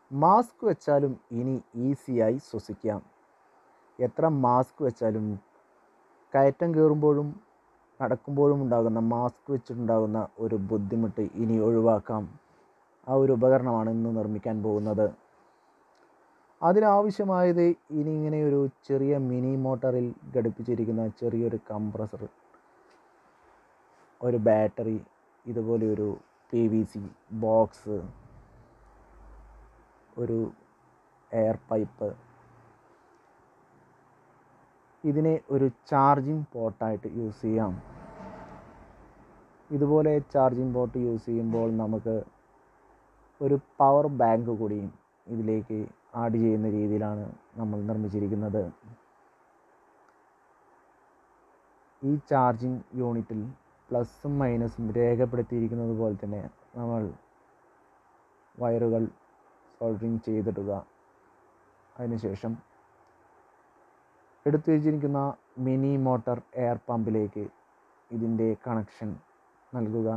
mask വെച്ചാലും ഇനി ഈസിയായി ശ്വസിക്കാം എത്ര മാസ്ക് വെച്ചാലും കയറ്റം കയറുമ്പോഴും നടക്കുമ്പോഴും ഉണ്ടാകുന്ന മാസ്ക് വെച്ചിട്ടുണ്ടാകുന്ന ഒരു ബുദ്ധിമുട്ട് ഇനി ഒഴിവാക്കാം ആ ഒരു ഉപകരണമാണ് ഇന്ന് നിർമ്മിക്കാൻ പോകുന്നത് അതിനാവശ്യമായത് ഇനി ഇങ്ങനെ ഒരു ചെറിയ മിനി മോട്ടറിൽ ഘടിപ്പിച്ചിരിക്കുന്ന ചെറിയൊരു കംപ്രസർ ഒരു ബാറ്ററി ഇതുപോലെ ഒരു പി വി സി ബോക്സ് ഒരു എയർ പൈപ്പ് ഇതിനെ ഒരു ചാർജിങ് പോർട്ടായിട്ട് യൂസ് ചെയ്യാം ഇതുപോലെ ചാർജിങ് പോർട്ട് യൂസ് ചെയ്യുമ്പോൾ നമുക്ക് ഒരു പവർ ബാങ്ക് കൂടിയും ഇതിലേക്ക് ആഡ് ചെയ്യുന്ന രീതിയിലാണ് നമ്മൾ നിർമ്മിച്ചിരിക്കുന്നത് ഈ ചാർജിങ് യൂണിറ്റിൽ പ്ലസും മൈനസും രേഖപ്പെടുത്തിയിരിക്കുന്നത് പോലെ തന്നെ നമ്മൾ വയറുകൾ സോൾഡറിങ് ചെയ്തിടുക അതിനുശേഷം എടുത്തു വച്ചിരിക്കുന്ന മിനി മോട്ടർ എയർ പമ്പിലേക്ക് ഇതിൻ്റെ കണക്ഷൻ നൽകുക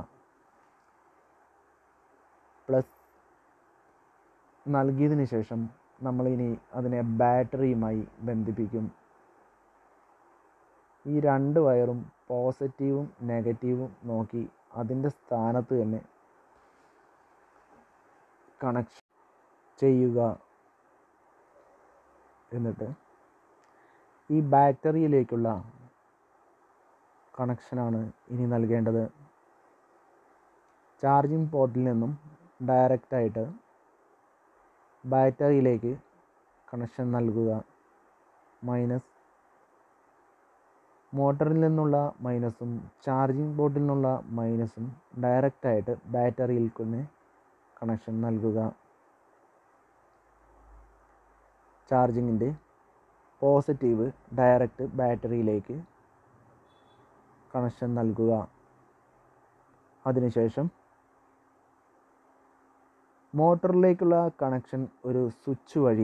പ്ലസ് നൽകിയതിന് ശേഷം നമ്മളിനി അതിനെ ബാറ്ററിയുമായി ബന്ധിപ്പിക്കും ഈ രണ്ട് വയറും പോസിറ്റീവും നെഗറ്റീവും നോക്കി അതിൻ്റെ സ്ഥാനത്ത് തന്നെ കണക്ഷൻ ചെയ്യുക എന്നിട്ട് ഈ ബാറ്ററിയിലേക്കുള്ള കണക്ഷനാണ് ഇനി നൽകേണ്ടത് ചാർജിങ് പോർട്ടിൽ നിന്നും ഡയറക്റ്റായിട്ട് ബാറ്ററിയിലേക്ക് കണക്ഷൻ നൽകുക മൈനസ് മോട്ടറിൽ നിന്നുള്ള മൈനസും ചാർജിങ് പോർട്ടിൽ നിന്നുള്ള മൈനസും ഡയറക്റ്റായിട്ട് ബാറ്ററിയിൽ തന്നെ കണക്ഷൻ നൽകുക ചാർജിങ്ങിൻ്റെ പോസിറ്റീവ് ഡയറക്റ്റ് ബാറ്ററിയിലേക്ക് കണക്ഷൻ നൽകുക അതിനുശേഷം മോട്ടറിലേക്കുള്ള കണക്ഷൻ ഒരു സ്വിച്ച് വഴി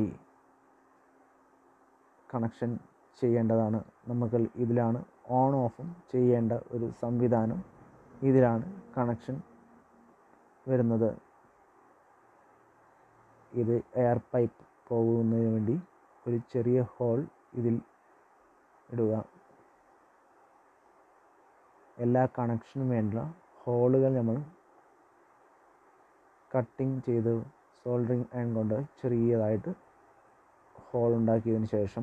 കണക്ഷൻ ചെയ്യേണ്ടതാണ് നമുക്ക് ഇതിലാണ് ഓൺ ഓഫും ചെയ്യേണ്ട ഒരു സംവിധാനം ഇതിലാണ് കണക്ഷൻ വരുന്നത് ഇത് എയർ പൈപ്പ് പോകുന്നതിന് വേണ്ടി ഒരു ചെറിയ ഹോൾ ഇതിൽ ഇടുക എല്ലാ കണക്ഷനും വേണ്ട ഹോളുകൾ നമ്മൾ കട്ടിങ് ചെയ്ത് സോൾഡറിങ് അയൺ കൊണ്ട് ചെറിയതായിട്ട് ഹോൾ ഉണ്ടാക്കിയതിന് ശേഷം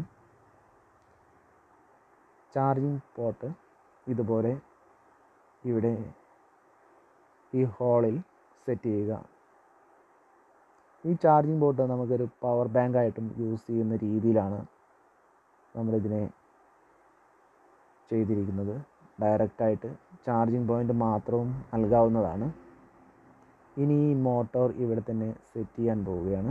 ചാർജിങ് പോർട്ട് ഇതുപോലെ ഇവിടെ ഈ ഹോളിൽ സെറ്റ് ചെയ്യുക ഈ ചാർജിങ് പോർട്ട് നമുക്കൊരു പവർ ബാങ്ക് ആയിട്ടും യൂസ് ചെയ്യുന്ന രീതിയിലാണ് നമ്മളിതിനെ ചെയ്തിരിക്കുന്നത് ഡയറക്റ്റായിട്ട് ചാർജിങ് പോയിൻ്റ് മാത്രവും നൽകാവുന്നതാണ് ഇനി ഈ മോട്ടോർ ഇവിടെ തന്നെ സെറ്റ് ചെയ്യാൻ പോവുകയാണ്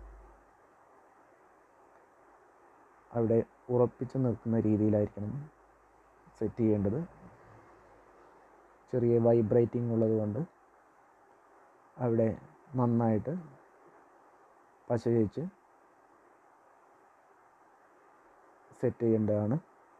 അവിടെ ഉറപ്പിച്ച് നിർത്തുന്ന രീതിയിലായിരിക്കണം സെറ്റ് ചെയ്യേണ്ടത് ചെറിയ വൈബ്രേറ്റിംഗ് ഉള്ളത് കൊണ്ട് അവിടെ നന്നായിട്ട് പശ തേച്ച് സെറ്റ് ചെയ്യേണ്ടതാണ്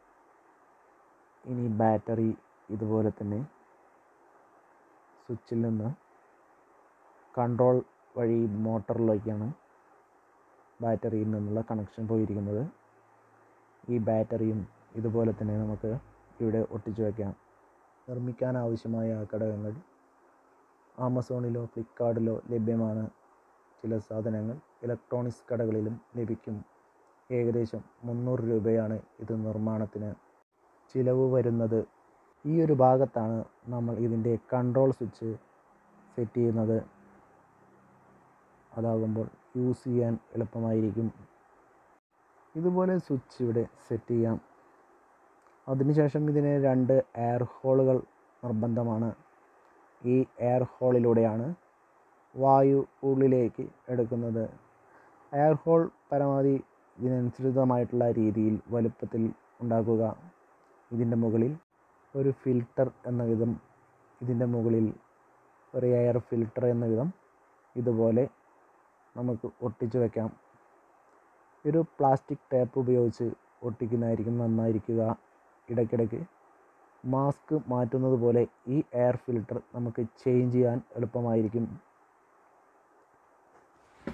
ഇനി ബാറ്ററി ഇതുപോലെ തന്നെ സ്വിച്ചിൽ നിന്ന് കൺട്രോൾ വഴി മോട്ടറിലേക്കാണ് ബാറ്ററിയിൽ നിന്നുള്ള കണക്ഷൻ പോയിരിക്കുന്നത് ഈ ബാറ്ററിയും ഇതുപോലെ തന്നെ നമുക്ക് ഇവിടെ ഒട്ടിച്ചു വയ്ക്കാം നിർമ്മിക്കാൻ ആവശ്യമായ ഘടകങ്ങൾ ആമസോണിലോ ഫ്ലിപ്കാർട്ടിലോ ലഭ്യമാണ് ചില സാധനങ്ങൾ ഇലക്ട്രോണിക്സ് കടകളിലും ലഭിക്കും ഏകദേശം മുന്നൂറ് രൂപയാണ് ഇത് നിർമ്മാണത്തിന് ചിലവ് വരുന്നത് ഈ ഒരു ഭാഗത്താണ് നമ്മൾ ഇതിൻ്റെ കൺട്രോൾ സ്വിച്ച് സെറ്റ് ചെയ്യുന്നത് അതാകുമ്പോൾ യൂസ് ചെയ്യാൻ എളുപ്പമായിരിക്കും ഇതുപോലെ സ്വിച്ച് ഇവിടെ സെറ്റ് ചെയ്യാം അതിനുശേഷം ഇതിന് രണ്ട് എയർ ഹോളുകൾ നിർബന്ധമാണ് ഈ എയർ ഹോളിലൂടെയാണ് വായു ഉള്ളിലേക്ക് എടുക്കുന്നത് എയർ ഹോൾ പരമാവധി ഇതിനനുസൃതമായിട്ടുള്ള രീതിയിൽ വലുപ്പത്തിൽ ഉണ്ടാക്കുക ഇതിൻ്റെ മുകളിൽ ഒരു ഫിൽട്ടർ എന്ന വിധം ഇതിൻ്റെ മുകളിൽ ഒരു എയർ ഫിൽട്ടർ എന്ന വിധം ഇതുപോലെ നമുക്ക് ഒട്ടിച്ചു വയ്ക്കാം ഒരു പ്ലാസ്റ്റിക് ടേപ്പ് ഉപയോഗിച്ച് ഒട്ടിക്കുന്നതായിരിക്കും നന്നായിരിക്കുക ഇടയ്ക്കിടയ്ക്ക് മാസ്ക് മാറ്റുന്നത് പോലെ ഈ എയർ ഫിൽട്ടർ നമുക്ക് ചേഞ്ച് ചെയ്യാൻ എളുപ്പമായിരിക്കും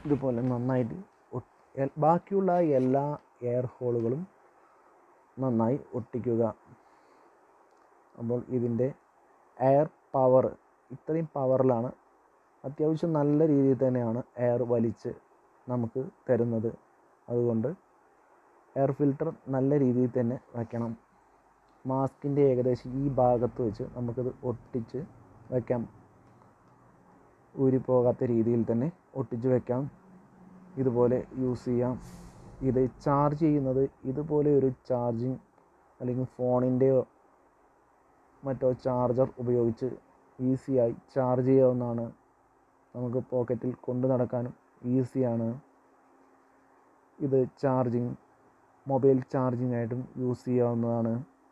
ഇതുപോലെ നന്നായിട്ട് ഒട്ട് എൽ- ബാക്കിയുള്ള എല്ലാ എയർ ഹോളുകളും നന്നായി ഒട്ടിക്കുക അപ്പോൾ ഇതിൻ്റെ എയർ പവർ ഇത്രയും പവറിലാണ് അത്യാവശ്യം നല്ല രീതിയിൽ തന്നെയാണ് എയർ വലിച്ച് നമുക്ക് തരുന്നത് അതുകൊണ്ട് എയർ ഫിൽട്ടർ നല്ല രീതിയിൽ തന്നെ വയ്ക്കണം മാസ്കിൻ്റെ ഏകദേശം ഈ ഭാഗത്ത് വെച്ച് നമുക്കിത് ഒട്ടിച്ച് വയ്ക്കാം ഊരിപ്പോകാത്ത രീതിയിൽ തന്നെ ഒട്ടിച്ച് വയ്ക്കാം ഇതുപോലെ യൂസ് ചെയ്യാം ഇത് ചാർജ് ചെയ്യുന്നത് ഇതുപോലെ ഒരു ചാർജിങ് അല്ലെങ്കിൽ ഫോണിൻ്റെയോ മറ്റോ ചാർജർ ഉപയോഗിച്ച് ഈസിയായി ചാർജ് ചെയ്യാവുന്നതാണ് നമുക്ക് പോക്കറ്റിൽ കൊണ്ടു നടക്കാനും ഈസിയാണ് ഇത് ചാർജിങ് മൊബൈൽ ചാർജിങ് ആയിട്ടും യൂസ് ചെയ്യാവുന്നതാണ്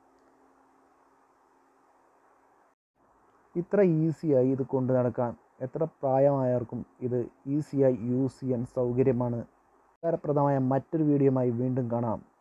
ഇത്ര ഈസിയായി ഇത് കൊണ്ടു നടക്കാൻ എത്ര പ്രായമായവർക്കും ഇത് ഈസിയായി യൂസ് ചെയ്യാൻ സൗകര്യമാണ് ഉപകാരപ്രദമായ മറ്റൊരു വീഡിയോയുമായി വീണ്ടും കാണാം